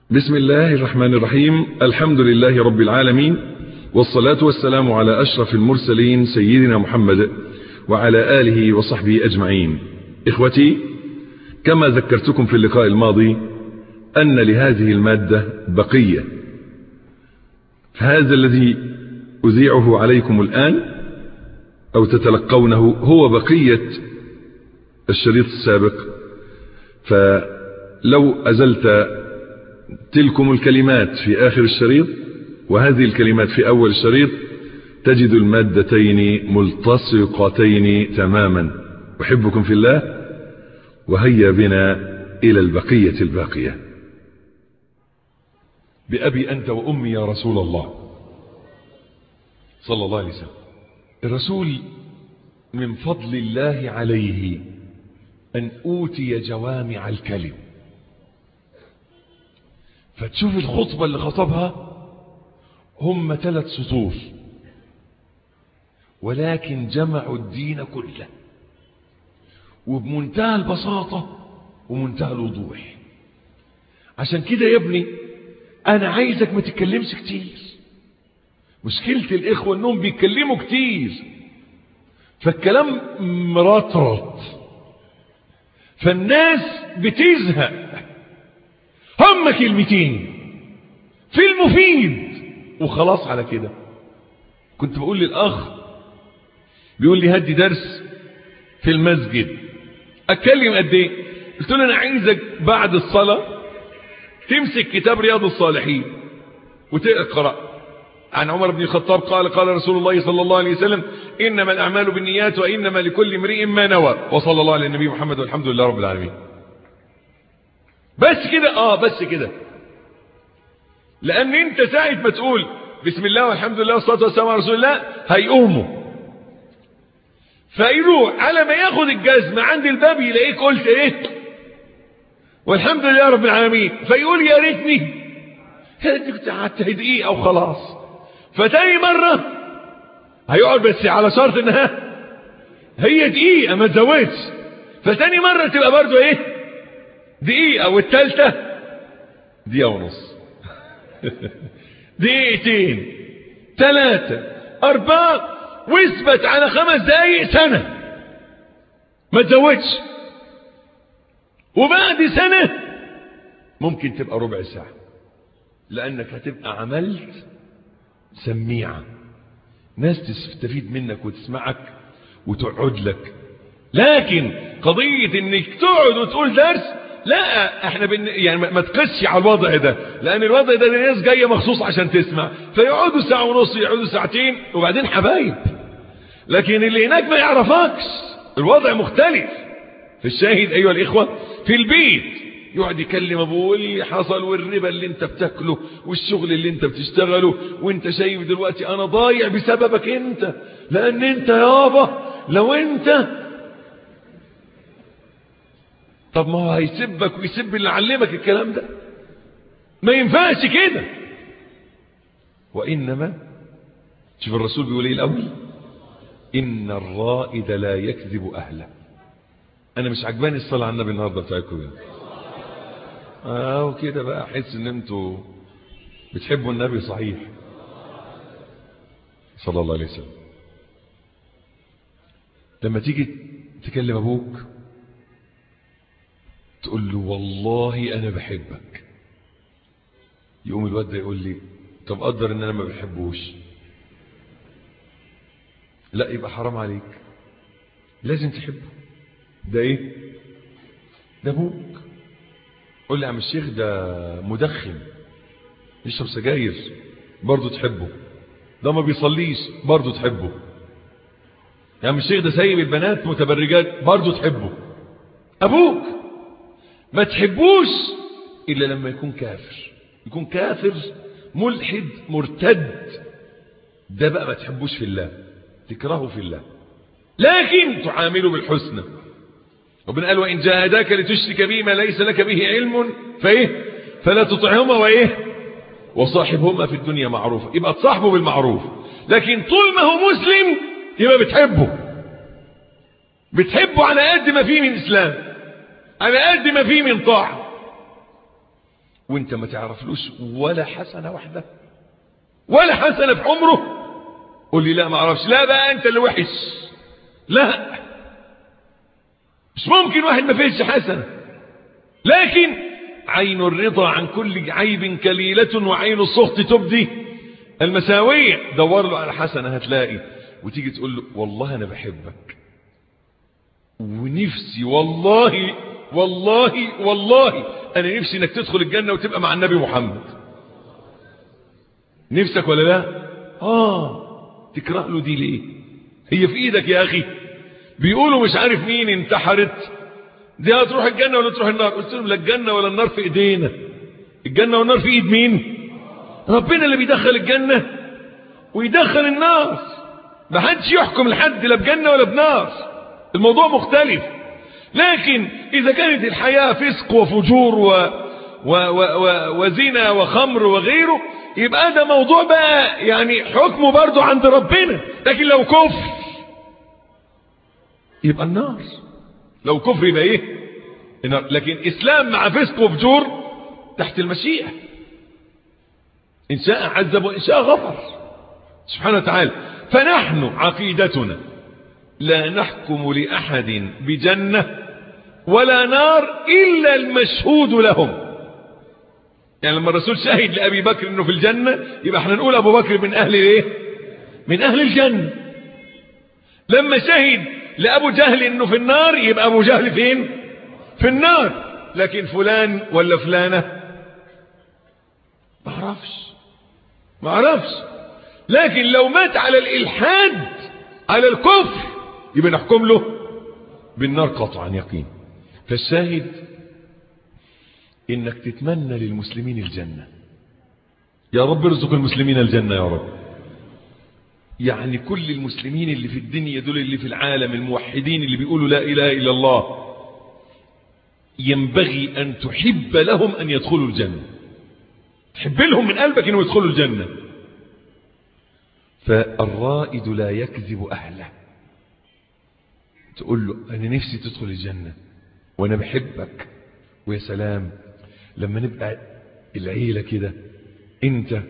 بسم الله الرحمن الرحيم الحمد لله رب العالمين والصلاة والسلام على أشرف المرسلين سيدنا محمد وعلى آله وصحبه أجمعين إخوتي كما ذكرتكم في اللقاء الماضي أن لهذه المادة بقية فهذا الذي أذيعه عليكم الآن أو تتلقونه هو بقية الشريط السابق فلو أزلت تلكم الكلمات في آخر الشريط وهذه الكلمات في أول الشريط تجد المادتين ملتصقتين تماما أحبكم في الله وهيا بنا إلى البقية الباقية بأبي أنت وأمي يا رسول الله صلى الله عليه وسلم الرسول من فضل الله عليه أن أوتي جوامع الكلم فتشوف الخطبة اللي خطبها هم ثلاث سطور ولكن جمعوا الدين كله وبمنتهى البساطة ومنتهى الوضوح عشان كده يا ابني انا عايزك ما تتكلمش كتير مشكلة الاخوة انهم بيتكلموا كتير فالكلام مرطرط فالناس بتزهق هم كلمتين في المفيد وخلاص على كده كنت بقول للاخ بيقول لي هدي درس في المسجد اتكلم قد ايه قلت له انا عايزك بعد الصلاه تمسك كتاب رياض الصالحين وتقرا عن عمر بن الخطاب قال قال رسول الله صلى الله عليه وسلم انما الاعمال بالنيات وانما لكل امرئ ما نوى وصلى الله على النبي محمد والحمد لله رب العالمين بس كده اه بس كده لان انت ساعه ما تقول بسم الله والحمد لله والصلاه والسلام على رسول الله هيقوموا فيروح على ما ياخد الجزمة عند الباب يلاقيك قلت ايه والحمد لله رب العالمين فيقول يا ريتني كنت قعدت دقيقة او خلاص فتاني مرة هيقعد بس على شرط انها هي دقيقة ما تزودش فتاني مرة تبقى برضو ايه دقيقة والتالتة دقيقة ونص دقيقتين ثلاثة أربعة واثبت على خمس دقايق سنة ما تزودش وبعد سنة ممكن تبقى ربع ساعة لأنك هتبقى عملت سميعة ناس تستفيد منك وتسمعك وتقعد لك لكن قضية انك تقعد وتقول درس لا احنا بن... يعني ما تقسش على الوضع ده لان الوضع ده الناس جايه مخصوص عشان تسمع فيقعدوا ساعه ونص يقعدوا ساعتين وبعدين حبايب لكن اللي هناك ما يعرفكش الوضع مختلف في الشاهد ايها الاخوه في البيت يقعد يكلم ابوه اللي حصل والربا اللي انت بتاكله والشغل اللي انت بتشتغله وانت شايف دلوقتي انا ضايع بسببك انت لان انت يابا لو انت طب ما هو هيسبك ويسب اللي علمك الكلام ده ما ينفعش كده وإنما شوف الرسول بيقول ايه الأول إن الرائد لا يكذب أهله أنا مش عجباني الصلاة على النبي النهاردة بتاعتكم يعني آه وكده بقى أحس إن أنتوا بتحبوا النبي صحيح صلى الله عليه وسلم لما تيجي تكلم أبوك تقول له والله انا بحبك يقوم الواد ده يقول لي طب قدر ان انا ما بحبوش لا يبقى حرام عليك لازم تحبه ده ايه ده ابوك قول لي يا عم الشيخ ده مدخن يشرب سجاير برضه تحبه ده ما بيصليش برضه تحبه يا عم الشيخ ده سايب البنات متبرجات برضه تحبه ابوك ما تحبوش إلا لما يكون كافر يكون كافر ملحد مرتد ده بقى ما تحبوش في الله تكرهه في الله لكن تعامله بالحسنى ربنا قال وإن جاهداك لتشرك به ما ليس لك به علم فإيه فلا تطعهما وإيه وصاحبهما في الدنيا معروفة يبقى تصاحبه بالمعروف لكن طول ما هو مسلم يبقى بتحبه بتحبه على قد ما فيه من إسلام على قد ما فيه من طاعة وانت ما تعرفلوش ولا حسنة واحدة ولا حسنة في عمره قول لي لا ما اعرفش لا بقى انت اللي وحش لا مش ممكن واحد ما فيهش حسنة لكن عين الرضا عن كل عيب كليلة وعين السخط تبدي المساوية دور له على حسنة هتلاقي وتيجي تقول له والله انا بحبك ونفسي والله والله والله انا نفسي انك تدخل الجنة وتبقى مع النبي محمد نفسك ولا لا اه تكره له دي ليه هي في ايدك يا اخي بيقولوا مش عارف مين انتحرت دي هتروح الجنة ولا تروح النار قلت لهم لا الجنة ولا النار في ايدينا الجنة والنار في ايد مين ربنا اللي بيدخل الجنة ويدخل النار ما حدش يحكم لحد لا بجنة ولا بنار الموضوع مختلف لكن اذا كانت الحياة فسق وفجور و و و و وزنا وخمر وغيره يبقى ده موضوع بقى يعني حكمه برضو عند ربنا لكن لو كفر يبقى النار لو كفر يبقى ايه النار لكن اسلام مع فسق وفجور تحت المشيئة ان شاء عذب وان شاء غفر سبحانه وتعالى فنحن عقيدتنا لا نحكم لأحد بجنة ولا نار إلا المشهود لهم يعني لما الرسول شهد لأبي بكر أنه في الجنة يبقى احنا نقول أبو بكر من أهل الايه من أهل الجنة لما شهد لأبو جهل أنه في النار يبقى أبو جهل فين في النار لكن فلان ولا فلانة ما اعرفش ما اعرفش لكن لو مات على الإلحاد على الكفر يبقى نحكم له بالنار قطعا يقين فالشاهد انك تتمنى للمسلمين الجنة يا رب ارزق المسلمين الجنة يا رب يعني كل المسلمين اللي في الدنيا دول اللي في العالم الموحدين اللي بيقولوا لا إله إلا الله ينبغي أن تحب لهم أن يدخلوا الجنة تحب لهم من قلبك أنهم يدخلوا الجنة فالرائد لا يكذب أهله تقول له أنا نفسي تدخل الجنة وأنا بحبك ويا سلام لما نبقى العيلة كده أنت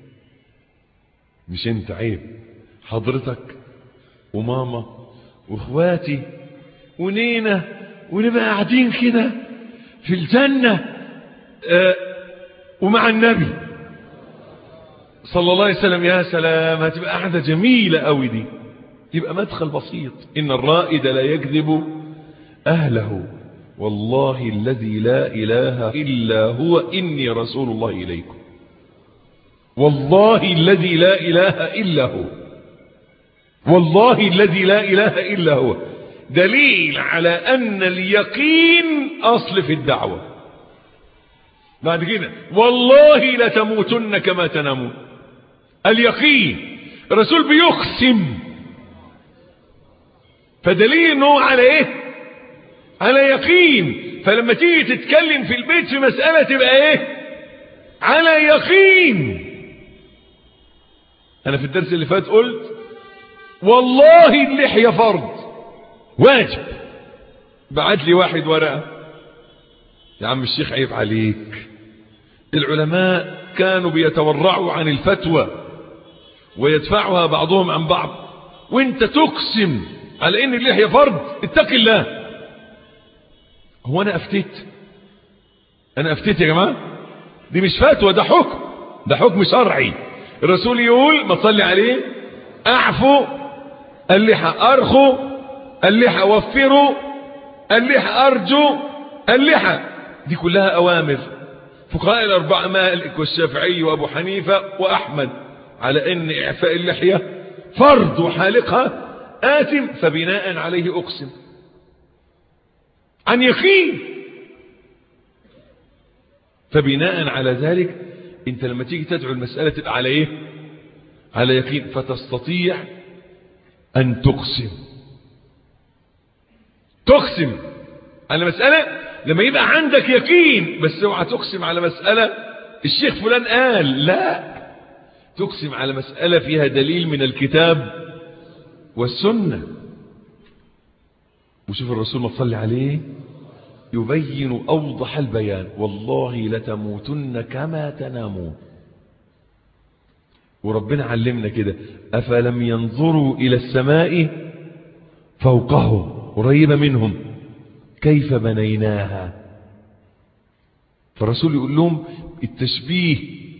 مش أنت عيب حضرتك وماما واخواتي ونينا ونبقى قاعدين كده في الجنة آه ومع النبي صلى الله عليه وسلم يا سلام هتبقى قاعدة جميلة قوي دي يبقى مدخل بسيط إن الرائد لا يكذب أهله والله الذي لا إله إلا هو إني رسول الله إليكم والله الذي لا إله إلا هو والله الذي لا إله إلا هو دليل على أن اليقين أصل في الدعوة بعد كده والله لتموتن كما تنامون اليقين الرسول بيقسم فدليل انه على ايه على يقين فلما تيجي تتكلم في البيت في مسألة تبقى ايه على يقين انا في الدرس اللي فات قلت والله اللحية فرض واجب بعت لي واحد ورقة يا عم الشيخ عيب عليك العلماء كانوا بيتورعوا عن الفتوى ويدفعها بعضهم عن بعض وانت تقسم على ان اللحية فرض اتق الله هو انا افتيت انا افتيت يا جماعة دي مش فتوى ده حكم ده حكم شرعي الرسول يقول ما تصلي عليه اعفو اللحى ارخو اللحى وفروا اللحى ارجو اللحى دي كلها اوامر فقهاء الاربعة مالك والشافعي وابو حنيفة واحمد على ان اعفاء اللحية فرض وحالقها آثم فبناء عليه أقسم عن يقين فبناء على ذلك انت لما تيجي تدعو المسألة تبقى على ايه على يقين فتستطيع ان تقسم تقسم على مسألة لما يبقى عندك يقين بس اوعى تقسم على مسألة الشيخ فلان قال لا تقسم على مسألة فيها دليل من الكتاب والسنة وشوف الرسول ما تصلي عليه يبين أوضح البيان والله لتموتن كما تنامون وربنا علمنا كده أفلم ينظروا إلى السماء فوقهم قريبة منهم كيف بنيناها فالرسول يقول لهم التشبيه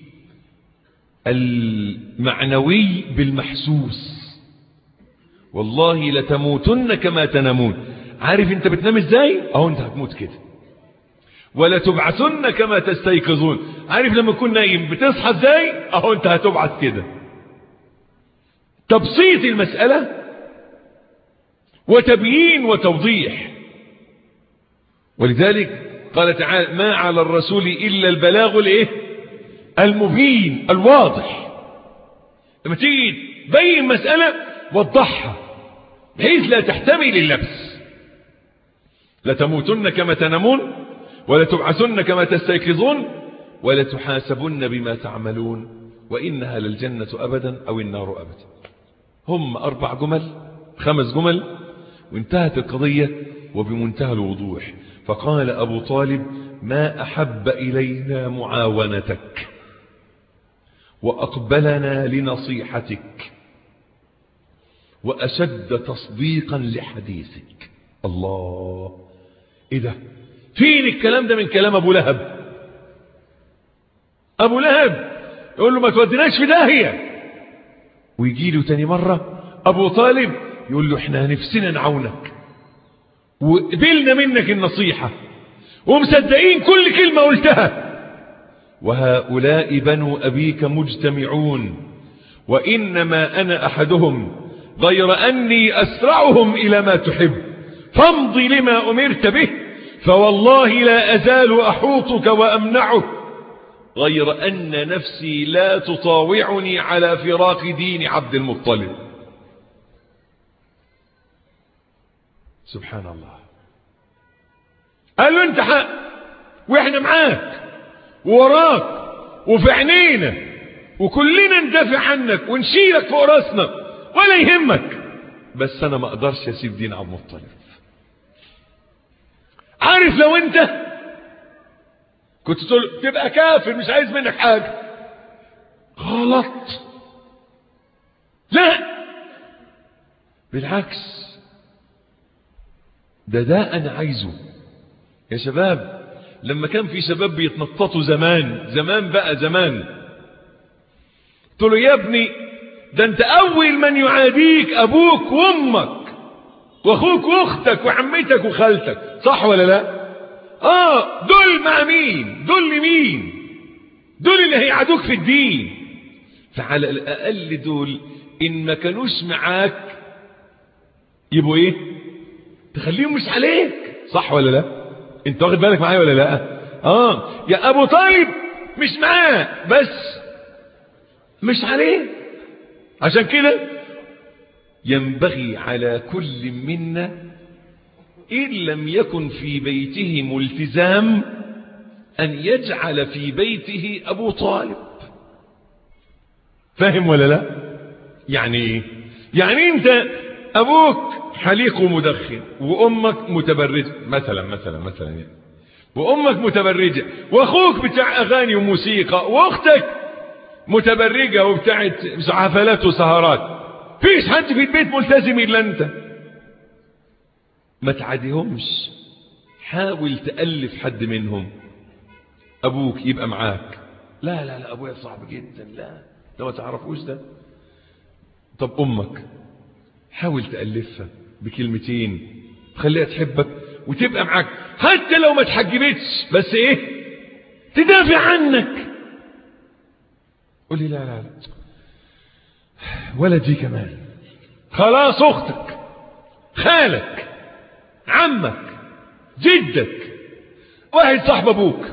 المعنوي بالمحسوس والله لتموتن كما تنامون عارف انت بتنام ازاي اهو انت هتموت كده ولا تبعثن كما تستيقظون عارف لما تكون نايم بتصحى ازاي اهو انت هتبعث كده تبسيط المسألة وتبيين وتوضيح ولذلك قال تعالى ما على الرسول إلا البلاغ الايه المبين الواضح لما تيجي تبين مسألة وضحها بحيث لا تحتمل اللبس لتموتن كما تنامون ولا تبعثن كما تستيقظون ولا تحاسبن بما تعملون وإنها للجنة أبدا أو النار أبدا هم أربع جمل خمس جمل وانتهت القضية وبمنتهى الوضوح فقال أبو طالب ما أحب إلينا معاونتك وأقبلنا لنصيحتك وأشد تصديقا لحديثك الله إيه ده فين الكلام ده من كلام أبو لهب أبو لهب يقول له ما توديناش في داهية ويجي له تاني مرة أبو طالب يقول له احنا نفسنا نعونك وقبلنا منك النصيحة ومصدقين كل كلمة قلتها وهؤلاء بنو أبيك مجتمعون وإنما أنا أحدهم غير أني أسرعهم إلى ما تحب فامضي لما أمرت به فوالله لا أزال أحوطك وأمنعك غير أن نفسي لا تطاوعني على فراق دين عبد المطلب سبحان الله قال له انت حق واحنا معاك ووراك وفي عينينا وكلنا ندافع عنك ونشيلك فوق راسنا ولا يهمك بس انا ما اقدرش اسيب دين عبد المطلب عارف لو انت كنت تقول تبقى كافر مش عايز منك حاجة غلط لا بالعكس ده ده انا عايزه يا شباب لما كان في شباب بيتنططوا زمان زمان بقى زمان قلت له يا ابني ده انت اول من يعاديك ابوك وامك واخوك واختك وعمتك وخالتك صح ولا لا اه دول مع مين دول مين دول اللي هيعادوك في الدين فعلى الاقل دول ان ما كانوش معاك يبقوا ايه تخليهم مش عليك صح ولا لا انت واخد بالك معايا ولا لا اه يا ابو طالب مش معاه بس مش عليه عشان كده ينبغي على كل منا إن لم يكن في بيته ملتزام أن يجعل في بيته أبو طالب فاهم ولا لا يعني ايه يعني انت أبوك حليق ومدخن وأمك متبرجة مثلا مثلا مثلا يعني وأمك متبرجة وأخوك بتاع أغاني وموسيقى وأختك متبرجة وبتاعت حفلات وسهرات فيش حد في البيت ملتزم إلا أنت ما تعاديهمش حاول تألف حد منهم أبوك يبقى معاك لا لا لا أبويا صعب جدا لا ده ما تعرفوش ده طب أمك حاول تألفها بكلمتين تخليها تحبك وتبقى معاك حتى لو ما تحجبتش بس ايه تدافع عنك قول لي لا لا لا ولا دي كمان خلاص اختك خالك عمك جدك واحد صاحب ابوك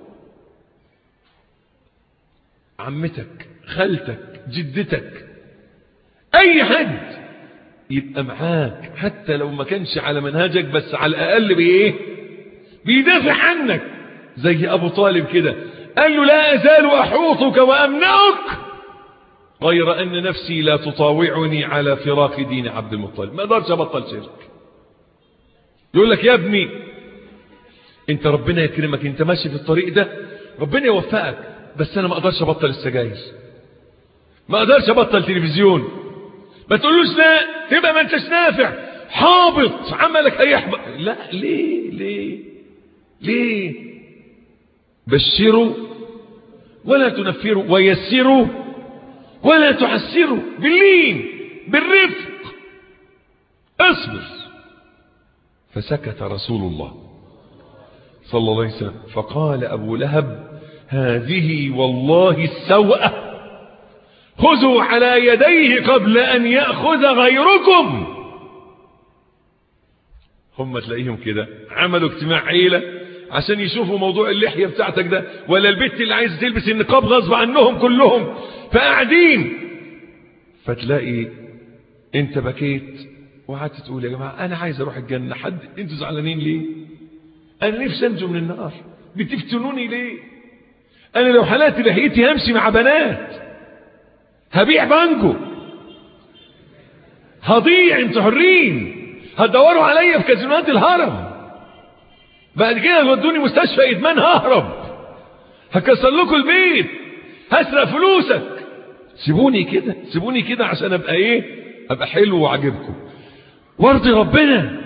عمتك خالتك جدتك اي حد يبقى معاك حتى لو ما كانش على منهجك بس على الاقل بايه بيدافع عنك زي ابو طالب كده قال له لا ازال احوطك وامنعك غير ان نفسي لا تطاوعني على فراق دين عبد المطلب ما اقدرش ابطل شرك يقول لك يا ابني انت ربنا يكرمك انت ماشي في الطريق ده ربنا يوفقك بس انا ما اقدرش ابطل السجاير ما اقدرش ابطل تلفزيون ما تقولوش لا تبقى ما انتش نافع حابط عملك هيحبط لا ليه ليه ليه بشروا ولا تنفروا ويسروا ولا تعسروا باللين بالرفق اصبر فسكت رسول الله صلى الله عليه وسلم فقال أبو لهب هذه والله السوءة خذوا على يديه قبل أن يأخذ غيركم هم تلاقيهم كده عملوا اجتماع عيلة عشان يشوفوا موضوع اللحية بتاعتك ده ولا البت اللي عايز تلبس النقاب غصب عنهم كلهم فقاعدين فتلاقي انت بكيت وقعدت تقول يا جماعة انا عايز اروح الجنة حد انتوا زعلانين ليه انا نفسي انجو من النار بتفتنوني ليه انا لو حلقت لحيتي همشي مع بنات هبيع بانجو هضيع انتوا حرين هتدوروا عليا في كازينوات الهرم بعد كده تودوني مستشفى ادمان ههرب هكسر لكم البيت هسرق فلوسك سيبوني كده سيبوني كده عشان ابقى ايه ابقى حلو وعجبكم وارضي ربنا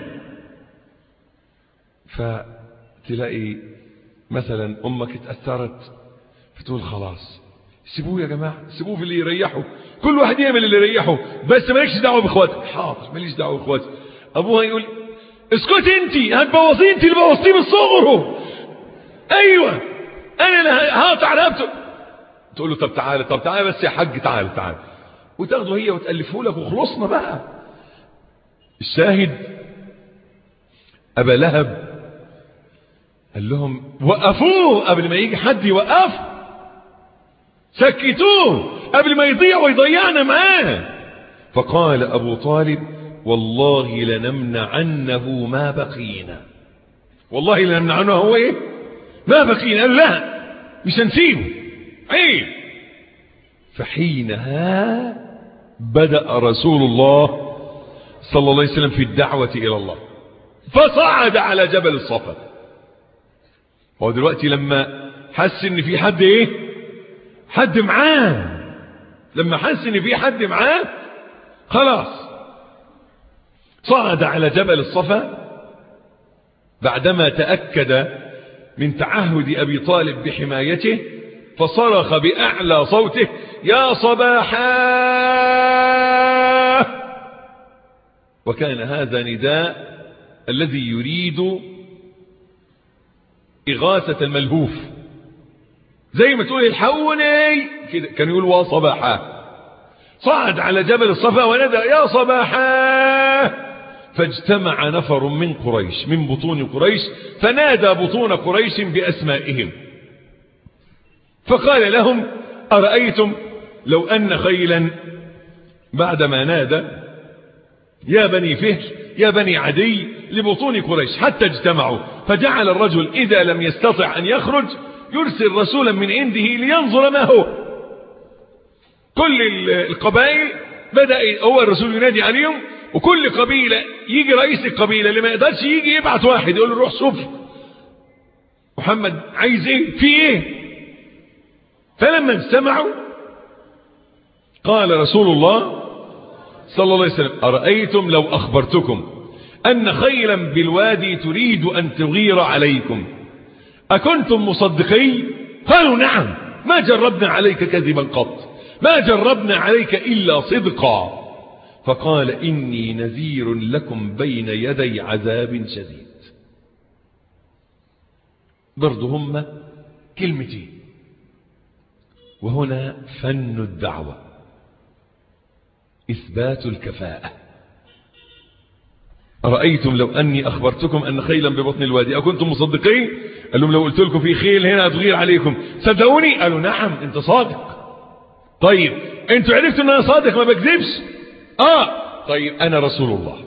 فتلاقي مثلا امك اتأثرت فتقول خلاص سيبوه يا جماعة سيبوه في اللي يريحه كل واحد يعمل اللي يريحه بس مالكش دعوة باخواتك حاضر ماليش دعوة باخواتك ابوها يقول اسكت انت هتبوظيه انت اللي بوظتيه من صغره ايوه انا اللي هقطع رقبته تقول له طب تعالى طب تعالى بس يا حاج تعالى تعالى وتاخده هي وتألفه لك وخلصنا بقى الشاهد أبا لهب قال لهم وقفوه قبل ما يجي حد يوقفه سكتوه قبل ما يضيع ويضيعنا معاه فقال أبو طالب والله لنمنعنه ما بقينا والله لنمنعنه هو ايه ما بقينا قال لا مش هنسيبه عيب فحينها بدأ رسول الله صلى الله عليه وسلم في الدعوة إلى الله فصعد على جبل الصفا هو دلوقتي لما حس ان في حد ايه حد معاه لما حس ان في حد معاه خلاص صعد على جبل الصفا بعدما تأكد من تعهد أبي طالب بحمايته فصرخ بأعلى صوته يا صباحا وكان هذا نداء الذي يريد إغاثة الملهوف زي ما تقول الحوني كده كان يقول وصباحا صعد على جبل الصفا ونادى يا صباحا فاجتمع نفر من قريش من بطون قريش فنادى بطون قريش بأسمائهم فقال لهم أرأيتم لو أن خيلا بعدما نادى يا بني فهر يا بني عدي لبطون قريش حتى اجتمعوا فجعل الرجل إذا لم يستطع أن يخرج يرسل رسولا من عنده لينظر ما هو كل القبائل بدأ هو الرسول ينادي عليهم وكل قبيلة يجي رئيس القبيلة اللي ما يقدرش يجي يبعت واحد يقول له روح شوف محمد عايز ايه في ايه فلما اجتمعوا قال رسول الله صلى الله عليه وسلم أرأيتم لو أخبرتكم أن خيلا بالوادي تريد أن تغير عليكم أكنتم مصدقي قالوا نعم ما جربنا عليك كذبا قط ما جربنا عليك إلا صدقا فقال إني نذير لكم بين يدي عذاب شديد برضو هم كلمتين وهنا فن الدعوة إثبات الكفاءة أرأيتم لو أني أخبرتكم أن خيلا ببطن الوادي أكنتم مصدقين قال لهم لو قلت لكم في خيل هنا هتغير عليكم صدقوني قالوا نعم انت صادق طيب انتوا عرفتوا ان انا صادق ما بكذبش اه طيب انا رسول الله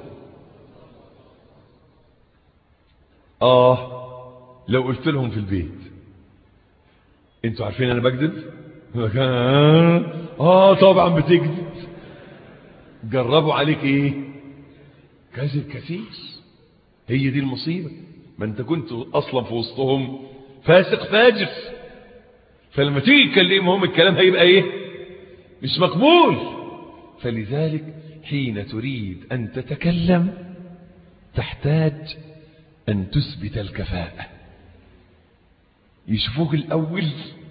اه لو قلت لهم في البيت انتوا عارفين انا بكذب اه طبعا بتكذب جربوا عليك ايه كذب كثير هي دي المصيبة ما انت كنت اصلا في وسطهم فاسق فاجر فلما تيجي تكلمهم الكلام هيبقى ايه مش مقبول فلذلك حين تريد ان تتكلم تحتاج ان تثبت الكفاءة يشوفوك الاول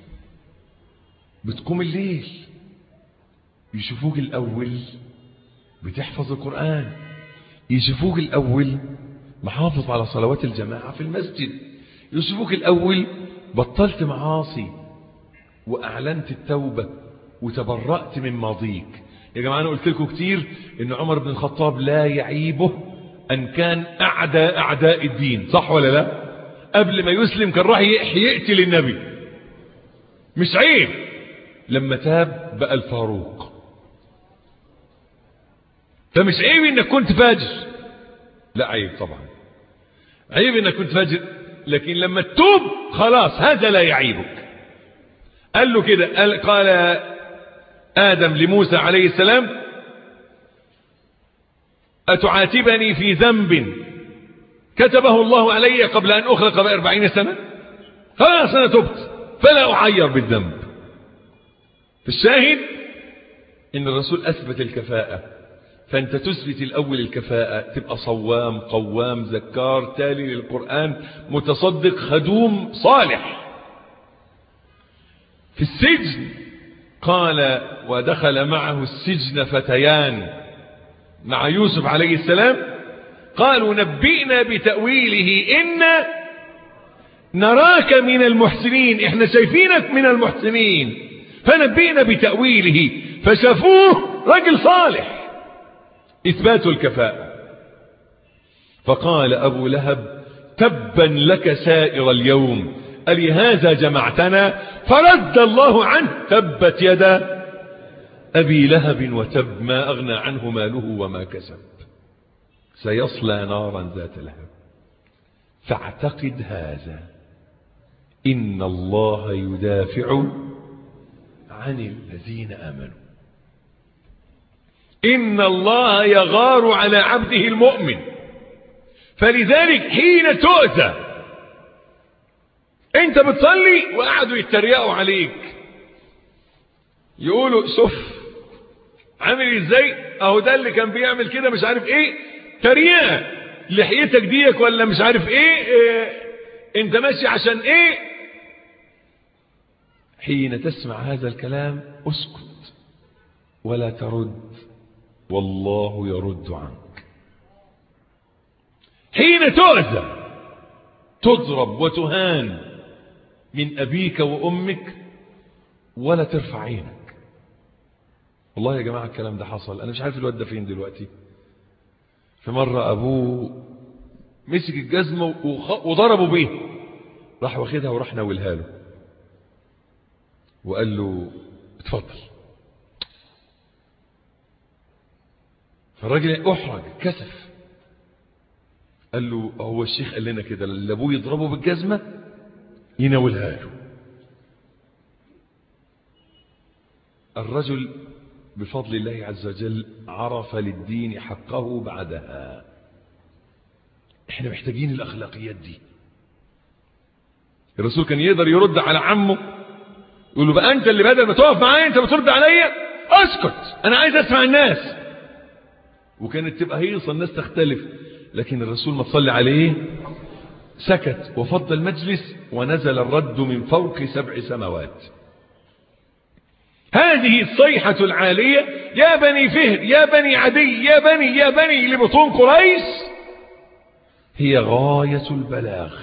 بتقوم الليل يشوفوك الاول بتحفظ القرآن يشوفوك الاول محافظ على صلوات الجماعة في المسجد يشوفوك الاول بطلت معاصي واعلنت التوبة وتبرأت من ماضيك يا جماعة انا قلت لكم كتير ان عمر بن الخطاب لا يعيبه ان كان اعدى اعداء الدين صح ولا لا قبل ما يسلم كان راح يقتل النبي مش عيب لما تاب بقى الفاروق فمش عيب انك كنت فاجر لا عيب طبعا عيب انك كنت فاجر لكن لما تتوب خلاص هذا لا يعيبك قال له كده قال, قال آدم لموسى عليه السلام أتعاتبني في ذنب كتبه الله علي قبل أن أخلق بأربعين سنة خلاص أنا تبت فلا أعير بالذنب في الشاهد إن الرسول أثبت الكفاءة فأنت تثبت الأول الكفاءة تبقى صوام قوام زكار تالي للقرآن متصدق خدوم صالح في السجن قال ودخل معه السجن فتيان مع يوسف عليه السلام قالوا نبئنا بتأويله إن نراك من المحسنين احنا شايفينك من المحسنين فنبئنا بتأويله فشافوه رجل صالح إثبات الكفاءة فقال أبو لهب تبا لك سائر اليوم ألهذا جمعتنا فرد الله عنه تبت يدا أبي لهب وتب ما أغنى عنه ماله وما كسب سيصلى نارا ذات لهب فاعتقد هذا إن الله يدافع عن الذين آمنوا إن الله يغار على عبده المؤمن فلذلك حين تؤذى انت بتصلي وقعدوا يتريقوا عليك يقولوا سف عامل ازاي اهو ده اللي كان بيعمل كده مش عارف ايه تريقه لحيتك ديك ولا مش عارف ايه, إيه انت ماشي عشان ايه حين تسمع هذا الكلام اسكت ولا ترد والله يرد عنك حين تؤذى تضرب وتهان من أبيك وأمك ولا ترفع عينك والله يا جماعة الكلام ده حصل أنا مش عارف الواد ده فين دلوقتي في مرة أبوه مسك الجزمة وضربه بيه راح واخدها وراح ناولها له وقال له اتفضل فالراجل احرج كسف قال له هو الشيخ قال لنا كده اللي ابوه يضربه بالجزمة يناولها له الرجل بفضل الله عز وجل عرف للدين حقه بعدها احنا محتاجين الاخلاقيات دي الرسول كان يقدر يرد على عمه يقول له بقى انت اللي بدل ما تقف معايا انت بترد عليا اسكت انا عايز اسمع الناس وكانت تبقى هيصة الناس تختلف لكن الرسول ما تصلي عليه سكت وفض المجلس ونزل الرد من فوق سبع سماوات هذه الصيحة العالية يا بني فهر يا بني عدي يا بني يا بني لبطون قريش هي غاية البلاغ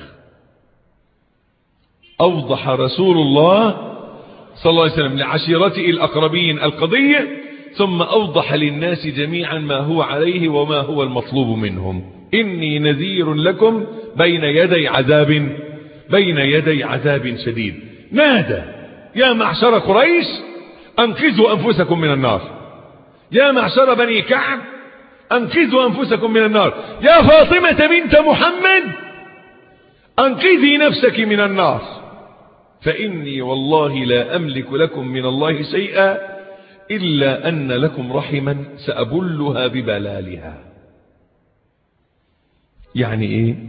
أوضح رسول الله صلى الله عليه وسلم لعشيرته الأقربين القضية ثم أوضح للناس جميعا ما هو عليه وما هو المطلوب منهم إني نذير لكم بين يدي عذاب بين يدي عذاب شديد نادى يا معشر قريش أنقذوا أنفسكم من النار يا معشر بني كعب أنقذوا أنفسكم من النار يا فاطمة بنت محمد أنقذي نفسك من النار فإني والله لا أملك لكم من الله شيئا إلا أن لكم رحما سأبلها ببلالها يعني إيه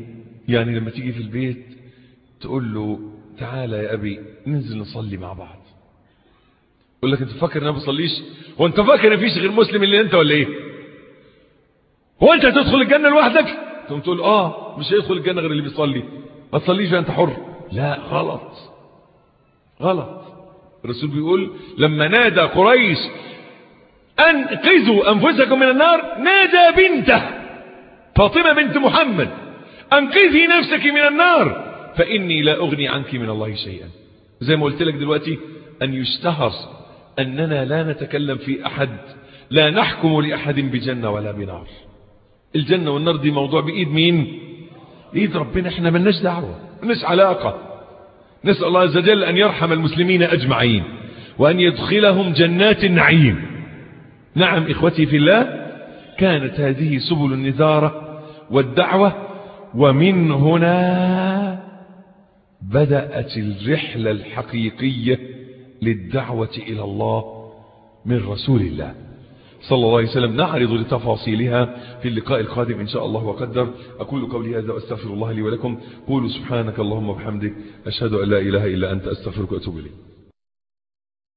يعني لما تيجي في البيت تقول له تعالى يا أبي ننزل نصلي مع بعض يقول لك انت فاكر ان انا بصليش هو انت فاكر ان فيش غير مسلم اللي انت ولا ايه هو انت هتدخل الجنة لوحدك تقوم تقول اه مش هيدخل الجنة غير اللي بيصلي ما تصليش انت حر لا غلط غلط الرسول بيقول لما نادى قريش انقذوا انفسكم من النار نادى بنته فاطمة بنت محمد انقذي نفسك من النار فاني لا اغني عنك من الله شيئا زي ما قلت لك دلوقتي ان يشتهر اننا لا نتكلم في احد لا نحكم لاحد بجنة ولا بنار الجنة والنار دي موضوع بايد مين بايد ربنا احنا ملناش دعوة ملناش علاقة نسأل الله عز وجل أن يرحم المسلمين أجمعين وأن يدخلهم جنات النعيم نعم إخوتي في الله كانت هذه سبل النذارة والدعوة ومن هنا بدأت الرحلة الحقيقية للدعوة إلى الله من رسول الله صلى الله عليه وسلم نعرض لتفاصيلها في اللقاء القادم إن شاء الله وقدر أقول قولي هذا وأستغفر الله لي ولكم قولوا سبحانك اللهم وبحمدك أشهد أن لا إله إلا أنت أستغفرك وأتوب إليك